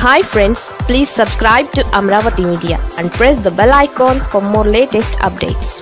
hi friends please subscribe to Amaravati media and press the bell icon for more latest updates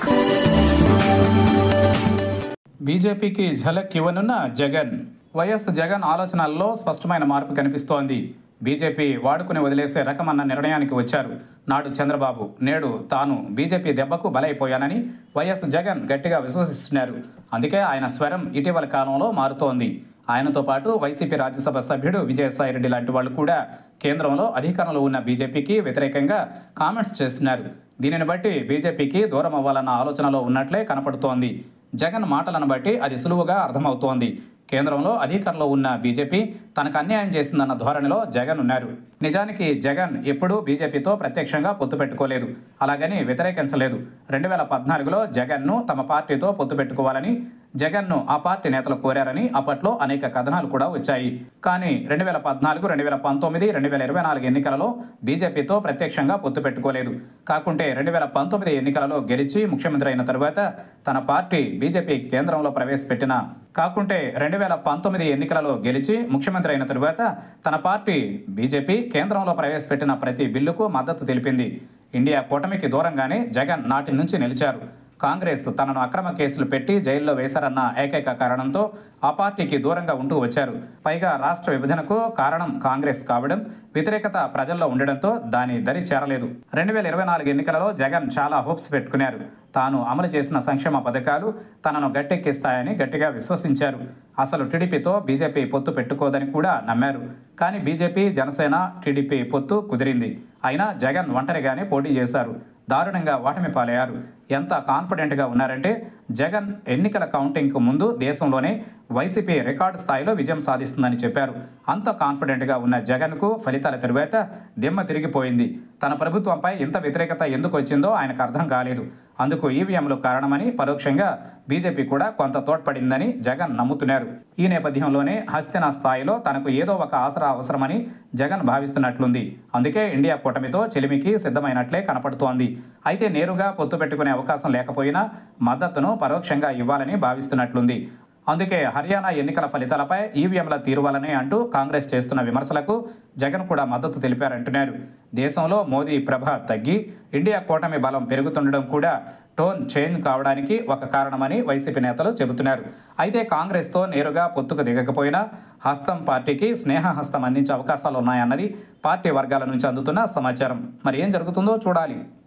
బీజేపీకి ఝలక్ ఇవ్వనున్న Jagan YS Jagan ఆలోచనల్లో స్పష్టమైన మార్పు కనిపిస్తోంది బీజేపీ వాడుకుని వదిలేసే రకమన్న నిర్ణయానికి వచ్చారు నాడు చంద్రబాబు నేడు తాను బీజేపీ దెబ్బకు బలైపోయానని వైఎస్ జగన్ గట్టిగా విశ్వసిస్తున్నారు అందుకే ఆయన స్వరం ఇటీవల కాలంలో మారుతోంది ఆయనతో పాటు వైసీపీ రాజ్యసభ సభ్యుడు విజయసాయిరెడ్డి లాంటి వాళ్ళు కూడా కేంద్రంలో అధికారంలో ఉన్న బీజేపీకి వ్యతిరేకంగా కామెంట్స్ చేస్తున్నారు దీనిని బట్టి బీజేపీకి దూరం అవ్వాలన్న ఆలోచనలో ఉన్నట్లే కనపడుతోంది జగన్ మాటలను బట్టి అది సులువుగా అర్థమవుతోంది కేంద్రంలో అధికారంలో ఉన్న బీజేపీ తనకు అన్యాయం చేసిందన్న ధోరణిలో జగన్ ఉన్నారు నిజానికి జగన్ ఎప్పుడూ బీజేపీతో ప్రత్యక్షంగా పొత్తు పెట్టుకోలేదు అలాగని వ్యతిరేకించలేదు రెండు వేల పద్నాలుగులో జగన్ను తమ పార్టీతో పొత్తు పెట్టుకోవాలని జగన్ను ఆ పార్టీ నేతలు కోరారని అప్పట్లో అనేక కథనాలు కూడా వచ్చాయి కానీ రెండు వేల పద్నాలుగు రెండు వేల పంతొమ్మిది రెండు వేల ఇరవై నాలుగు ఎన్నికలలో బీజేపీతో ప్రత్యక్షంగా పొత్తు పెట్టుకోలేదు కాకుంటే రెండు వేల పంతొమ్మిది ఎన్నికలలో గెలిచి ముఖ్యమంత్రి అయిన తరువాత తన పార్టీ బీజేపీ కేంద్రంలో ప్రవేశపెట్టిన కాకుంటే రెండు వేల పంతొమ్మిది ఎన్నికలలో గెలిచి ముఖ్యమంత్రి అయిన తరువాత తన పార్టీ బీజేపీ కేంద్రంలో ప్రవేశపెట్టిన ప్రతి బిల్లుకు మద్దతు తెలిపింది ఇండియా కూటమికి దూరంగానే జగన్ నాటి నుంచి నిలిచారు కాంగ్రెస్ తనను అక్రమ కేసులు పెట్టి జైల్లో వేశారన్న ఏకైక కారణంతో ఆ పార్టీకి దూరంగా ఉంటూ వచ్చారు పైగా రాష్ట్ర విభజనకు కారణం కాంగ్రెస్ కావడం వ్యతిరేకత ప్రజల్లో ఉండడంతో దాని దరి చేరలేదు రెండు వేల ఇరవై నాలుగు ఎన్నికలలో జగన్ చాలా హోప్స్ పెట్టుకున్నారు తాను అమలు చేసిన సంక్షేమ పథకాలు తనను గట్టెక్కిస్తాయని గట్టిగా విశ్వసించారు అసలు టీడీపీతో బీజేపీ పొత్తు పెట్టుకోదని కూడా నమ్మారు కానీ బీజేపీ జనసేన టీడీపీ పొత్తు కుదిరింది అయినా జగన్ ఒంటరిగానే పోటీ చేశారు దారుణంగా ఓటమి పాలయ్యారు ఎంత కాన్ఫిడెంట్గా ఉన్నారంటే జగన్ ఎన్నికల కౌంటింగ్కు ముందు దేశంలోనే వైసీపీ రికార్డు స్థాయిలో విజయం సాధిస్తుందని చెప్పారు అంత కాన్ఫిడెంట్గా ఉన్న జగన్కు ఫలితాల తరువాత దిమ్మ తిరిగిపోయింది తన ప్రభుత్వంపై ఇంత వ్యతిరేకత ఎందుకు వచ్చిందో ఆయనకు అర్థం కాలేదు అందుకు ఈవీఎంలు కారణమని పరోక్షంగా బీజేపీ కూడా కొంత తోడ్పడిందని జగన్ నమ్ముతున్నారు ఈ నేపథ్యంలోనే హస్తిన స్థాయిలో తనకు ఏదో ఒక ఆసరా అవసరమని జగన్ భావిస్తున్నట్లుంది అందుకే ఇండియా కూటమితో చెలిమికి సిద్ధమైనట్లే కనపడుతోంది అయితే నేరుగా పొత్తు పెట్టుకునే అవకాశం లేకపోయినా మద్దతును పరోక్షంగా ఇవ్వాలని భావిస్తున్నట్లుంది అందుకే హర్యానా ఎన్నికల ఫలితాలపై ఈవీఎంల తీరువలనే అంటూ కాంగ్రెస్ చేస్తున్న విమర్శలకు జగన్ కూడా మద్దతు తెలిపారంటున్నారు దేశంలో మోదీ ప్రభ తగ్గి ఇండియా కూటమి బలం పెరుగుతుండడం కూడా టోన్ చేంజ్ కావడానికి ఒక కారణమని వైసీపీ నేతలు చెబుతున్నారు అయితే కాంగ్రెస్తో నేరుగా పొత్తుకు దిగకపోయినా హస్తం పార్టీకి స్నేహహస్తం అందించే అవకాశాలు ఉన్నాయన్నది పార్టీ వర్గాల నుంచి అందుతున్న సమాచారం మరి ఏం జరుగుతుందో చూడాలి